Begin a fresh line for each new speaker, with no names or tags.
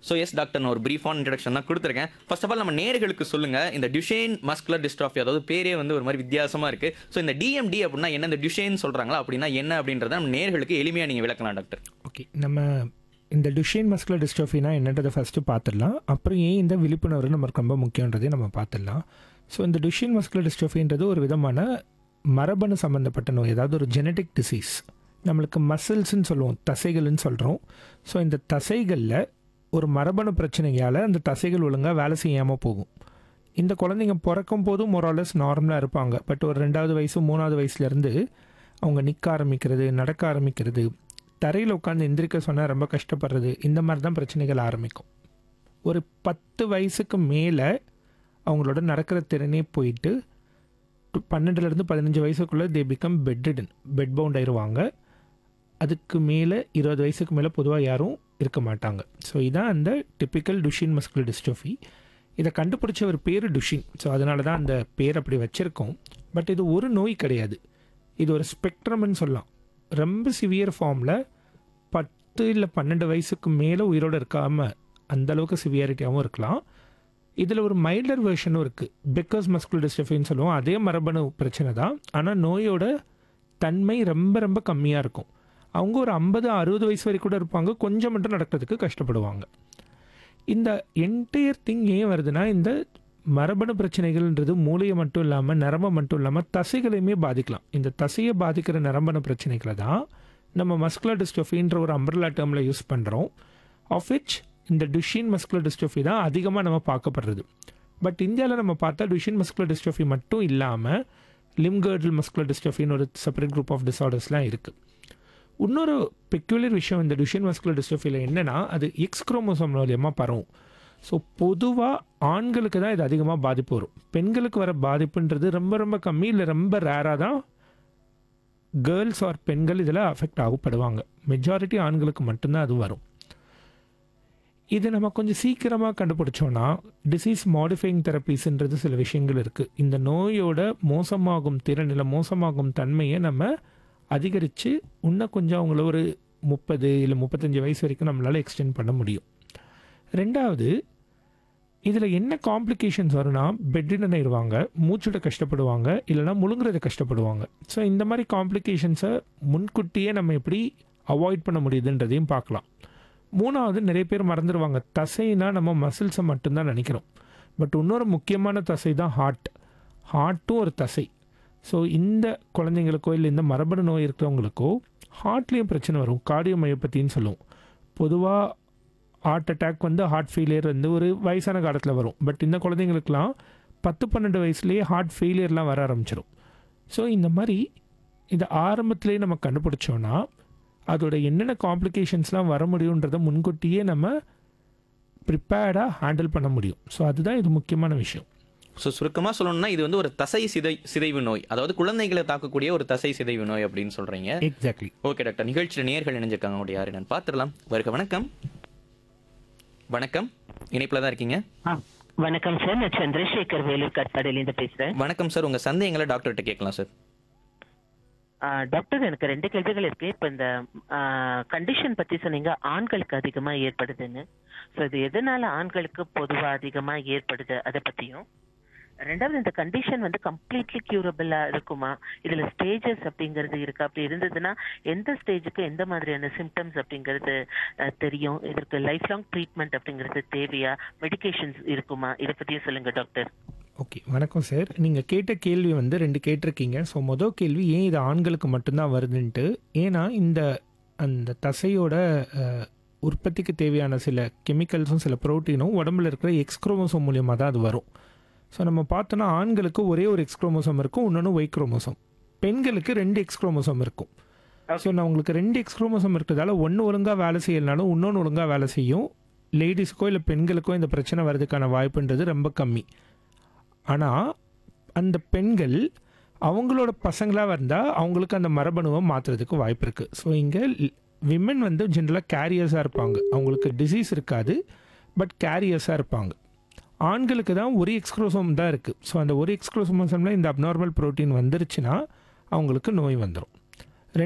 so yes doctor நான் ஒரு பிரீஃபான introduction தான் கொடுத்துருக்கேன் ஃபர்ஸ்ட் ஆஃப் ஆல் நம்ம நேர்களுக்கு சொல்லுங்க இந்த டியூஷேன் மஸ்குலர் டிஸ்ட்ராஃபி அதாவது பேரே வந்து ஒரு மாதிரி வித்தியாசமா இருக்கு ஸோ இந்த டிஎம்டி அப்படின்னா என்ன இந்த டியூஷேன் சொல்றாங்களா அப்படின்னா என்ன அப்படின்றத நம்ம நேர்களுக்கு எளிமையா நீங்க விளக்கலாம் டாக்டர்
ஓகே நம்ம இந்த டுஷேன் மஸ்குலர் டிஸ்ட்ரோஃபினா என்னன்றதை ஃபஸ்ட்டு பார்த்துடலாம் அப்புறம் ஏன் இந்த விழிப்புணர்வு நமக்கு ரொம்ப முக்கியன்றதையும் நம்ம பார்த்துடலாம் ஸோ இந்த டுஷேன் மஸ்குலர் டிஸ்ட்ரோஃபின்றது ஒரு விதமான மரபணு சம்மந்தப்பட்ட நோய் அதாவது ஒரு ஜெனட்டிக் டிசீஸ் நம்மளுக்கு மசில்ஸ்ன்னு சொல்லுவோம் தசைகள்னு சொல்கிறோம் ஸோ இந்த தசைகளில் ஒரு மரபணு பிரச்சனையால் அந்த தசைகள் ஒழுங்காக வேலை செய்யாமல் போகும் இந்த குழந்தைங்க பிறக்கும் போதும் மொராலஸ் நார்மலாக இருப்பாங்க பட் ஒரு ரெண்டாவது வயசு மூணாவது வயசுலேருந்து அவங்க நிற்க ஆரம்பிக்கிறது நடக்க ஆரம்பிக்கிறது தரையில் உட்காந்து எந்திரிக்க சொன்னால் ரொம்ப கஷ்டப்படுறது இந்த மாதிரி தான் பிரச்சனைகள் ஆரம்பிக்கும் ஒரு பத்து வயசுக்கு மேலே அவங்களோட நடக்கிற திறனே போயிட்டு டு- பன்னெண்டுலேருந்து பதினஞ்சு வயசுக்குள்ளே they become bedridden bed bound ஆயிடுவாங்க அதுக்கு மேலே இருபது வயசுக்கு மேலே பொதுவாக யாரும் இருக்க மாட்டாங்க ஸோ இதான் அந்த டிப்பிக்கல் டுஷின் மஸ்குலர் டிஸ்ட்ரோஃபி இதை கண்டுபிடிச்ச ஒரு பேர் டுஷின் ஸோ அதனால தான் அந்த பேர் அப்படி வச்சுருக்கோம் பட் இது ஒரு நோய் கிடையாது இது ஒரு ஸ்பெக்ட்ரம்னு சொல்லலாம் ரொம்ப சிவியர் ஃபார்மில் பத்து இல்லை பன்னெண்டு வயசுக்கு மேலே உயிரோடு இருக்காமல் அந்த அளவுக்கு சிவியாரிட்டியாகவும் இருக்கலாம் இதில் ஒரு மைல்டர் வெர்ஷனும் இருக்குது பெக்கர்ஸ் மஸ்குலர் டிஸ்ட்ரஃபின்னு சொல்லுவோம் அதே மரபணு பிரச்சனை தான் ஆனால் நோயோட தன்மை ரொம்ப ரொம்ப கம்மியாக இருக்கும் அவங்க ஒரு ஐம்பது அறுபது வயசு வரைக்கும் கூட இருப்பாங்க கொஞ்சம் மட்டும் நடக்கிறதுக்கு கஷ்டப்படுவாங்க இந்த என்டையர் திங் ஏன் வருதுன்னா இந்த மரபணு பிரச்சனைகள்ன்றது மூளையை மட்டும் இல்லாமல் நரம்பை மட்டும் இல்லாமல் தசைகளையுமே பாதிக்கலாம் இந்த தசையை பாதிக்கிற நரம்பணு பிரச்சனைகளை தான் நம்ம மஸ்குலர் டிஸ்ட்ரோஃபின்ற ஒரு அம்பர்லா டேர்மில் யூஸ் பண்ணுறோம் ஆஃப் விச் இந்த டுஷின் மஸ்குலர் டிஸ்ட்ரோஃபி தான் அதிகமாக நம்ம பார்க்கப்படுறது பட் இந்தியாவில் நம்ம பார்த்தா டுஷின் மஸ்குலர் டிஸ்ட்ரோஃபி மட்டும் இல்லாமல் லிம்கர்டல் மஸ்குலர் டிஸ்ட்ரோஃபின்னு ஒரு செப்பரேட் குரூப் ஆஃப் டிசார்டர்ஸ்லாம் இருக்குது இன்னொரு பெக்யூலர் விஷயம் இந்த டுஷன் மஸ்குலர் டிஸ்ட்ரோஃபியில் என்னன்னா அது எக்ஸ் குரோமோசோம் மூலியமாக பரவும் ஸோ பொதுவாக ஆண்களுக்கு தான் இது அதிகமாக பாதிப்பு வரும் பெண்களுக்கு வர பாதிப்புன்றது ரொம்ப ரொம்ப கம்மி இல்லை ரொம்ப ரேராக தான் கேர்ள்ஸ் ஆர் பெண்கள் இதில் அஃபெக்ட் ஆகப்படுவாங்க மெஜாரிட்டி ஆண்களுக்கு மட்டும்தான் அது வரும் இது நம்ம கொஞ்சம் சீக்கிரமாக கண்டுபிடிச்சோன்னா டிசீஸ் மாடிஃபைங் தெரப்பீஸ்ன்றது சில விஷயங்கள் இருக்குது இந்த நோயோட மோசமாகும் திறன் இல்லை மோசமாகும் தன்மையை நம்ம அதிகரித்து இன்னும் கொஞ்சம் அவங்கள ஒரு முப்பது இல்லை முப்பத்தஞ்சு வயசு வரைக்கும் நம்மளால் எக்ஸ்டெண்ட் பண்ண முடியும் ரெண்டாவது இதில் என்ன காம்ப்ளிகேஷன்ஸ் வரும்னா பெட்ரிடன் ஆயிடுவாங்க மூச்சுட கஷ்டப்படுவாங்க இல்லைனா முழுங்குறத கஷ்டப்படுவாங்க ஸோ இந்த மாதிரி காம்ப்ளிகேஷன்ஸை முன்கூட்டியே நம்ம எப்படி அவாய்ட் பண்ண முடியுதுன்றதையும் பார்க்கலாம் மூணாவது நிறைய பேர் மறந்துடுவாங்க தசைனா நம்ம மசில்ஸை மட்டும்தான் நினைக்கிறோம் பட் இன்னொரு முக்கியமான தசை தான் ஹார்ட் ஹார்ட்டும் ஒரு தசை ஸோ இந்த குழந்தைங்களுக்கோ இல்லை இந்த மரபணு நோய் இருக்கிறவங்களுக்கோ ஹார்ட்லேயும் பிரச்சனை வரும் கார்டியோமயோபத்தின்னு சொல்லுவோம் பொதுவாக ஹார்ட் அட்டாக் வந்து ஹார்ட் ஃபெயிலியர் வந்து ஒரு வயசான காலத்தில் வரும் பட் இந்த குழந்தைங்களுக்குலாம் பத்து பன்னெண்டு வயசுலேயே ஹார்ட் ஃபெயிலியர்லாம் வர ஆரம்பிச்சிடும் ஸோ இந்த மாதிரி இதை ஆரம்பத்திலேயே நம்ம கண்டுபிடிச்சோன்னா அதோட என்னென்ன காம்ப்ளிகேஷன்ஸ்லாம் வர முடியுன்றதை முன்கூட்டியே நம்ம ப்ரிப்பேர்டாக ஹேண்டில் பண்ண முடியும் ஸோ அதுதான் இது முக்கியமான விஷயம்
ஸோ சுருக்கமாக சொல்லணும்னா இது வந்து ஒரு தசை சிதை சிதைவு நோய் அதாவது குழந்தைகளை தாக்கக்கூடிய ஒரு தசை சிதைவு நோய் அப்படின்னு சொல்றீங்க
எக்ஸாக்ட்லி
ஓகே டாக்டர் நிகழ்ச்சியில் நேர்கள் இணைஞ்சிருக்காங்க உங்களுடைய யாரு நான் பார்த்துடலாம் வருக வணக்கம் வணக்கம் இணைப்பில் தான் இருக்கீங்க
ஆ, வணக்கம் சார் நான் சந்திரசேகர் வேலூர் கட்பாடியிலேருந்து பேசுறேன்
வணக்கம் சார் உங்க சந்தேகங்களை டாக்டர்கிட்ட கேட்கலாம் சார்
ஆ, டாக்டர் எனக்கு ரெண்டு கேள்விகள் இருக்கு இப்ப இந்த கண்டிஷன் பத்தி சொன்னீங்க ஆண்களுக்கு அதிகமா ஏற்படுதுன்னு ஸோ இது எதனால ஆண்களுக்கு பொதுவா அதிகமா ஏற்படுது அதை பத்தியும் ரெண்டாவது இந்த கண்டிஷன் வந்து கம்ப்ளீட்லி கியூரபிளா இருக்குமா இதுல ஸ்டேஜஸ் அப்படிங்கிறது இருக்கு அப்படி இருந்ததுன்னா எந்த ஸ்டேஜுக்கு எந்த மாதிரியான சிம்டம்ஸ் அப்படிங்கிறது அஹ், தெரியும் இதற்கு லைஃப் லாங் ட்ரீட்மெண்ட் அப்படிங்கிறது தேவையா மெடிகேஷன்ஸ் இருக்குமா இதை பத்தியும் சொல்லுங்க டாக்டர்
ஓகே வணக்கம் சார் நீங்கள் கேட்ட கேள்வி வந்து ரெண்டு கேட்டிருக்கீங்க ஸோ மொதல் கேள்வி ஏன் இது ஆண்களுக்கு மட்டும்தான் வருதுன்ட்டு ஏன்னா இந்த அந்த தசையோட அஹ், உற்பத்திக்கு தேவையான சில கெமிக்கல்ஸும் சில ப்ரோட்டீனும் உடம்புல இருக்கிற எக்ஸ்க்ரோமோசோம் மூலியமாக தான் அது வரும் ஸோ நம்ம பார்த்தோன்னா ஆண்களுக்கு ஒரே ஒரு எக்ஸ்க்ரோமோசோம் இருக்கும் இன்னொன்று ஒய் குரோமோசோம் பெண்களுக்கு ரெண்டு எக்ஸ்க்ரோமோசோம் இருக்கும் ஸோ நான் உங்களுக்கு ரெண்டு எக்ஸ்க்ரோமோசோம் இருக்கிறதால ஒன்று ஒழுங்காக வேலை செய்யலனாலும் இன்னொன்று ஒழுங்காக வேலை செய்யும் லேடிஸுக்கோ இல்லை பெண்களுக்கோ இந்த பிரச்சனை வர்றதுக்கான வாய்ப்புன்றது ரொம்ப கம்மி ஆனால் அந்த பெண்கள் அவங்களோட பசங்களாக வந்தால் அவங்களுக்கு அந்த மரபணுவை மாற்றுறதுக்கு வாய்ப்பு இருக்குது ஸோ இங்கே விமன் வந்து ஜென்ரலாக கேரியர்ஸாக இருப்பாங்க அவங்களுக்கு டிசீஸ் இருக்காது பட் கேரியர்ஸாக இருப்பாங்க ஆண்களுக்கு தான் ஒரு எக்ஸ்க்ரோசோம் தான் இருக்குது ஸோ அந்த ஒரு எக்ஸ்க்ரோசோமோசமில் இந்த அப்நார்மல் புரோட்டீன் வந்துருச்சுன்னா அவங்களுக்கு நோய் வந்துடும்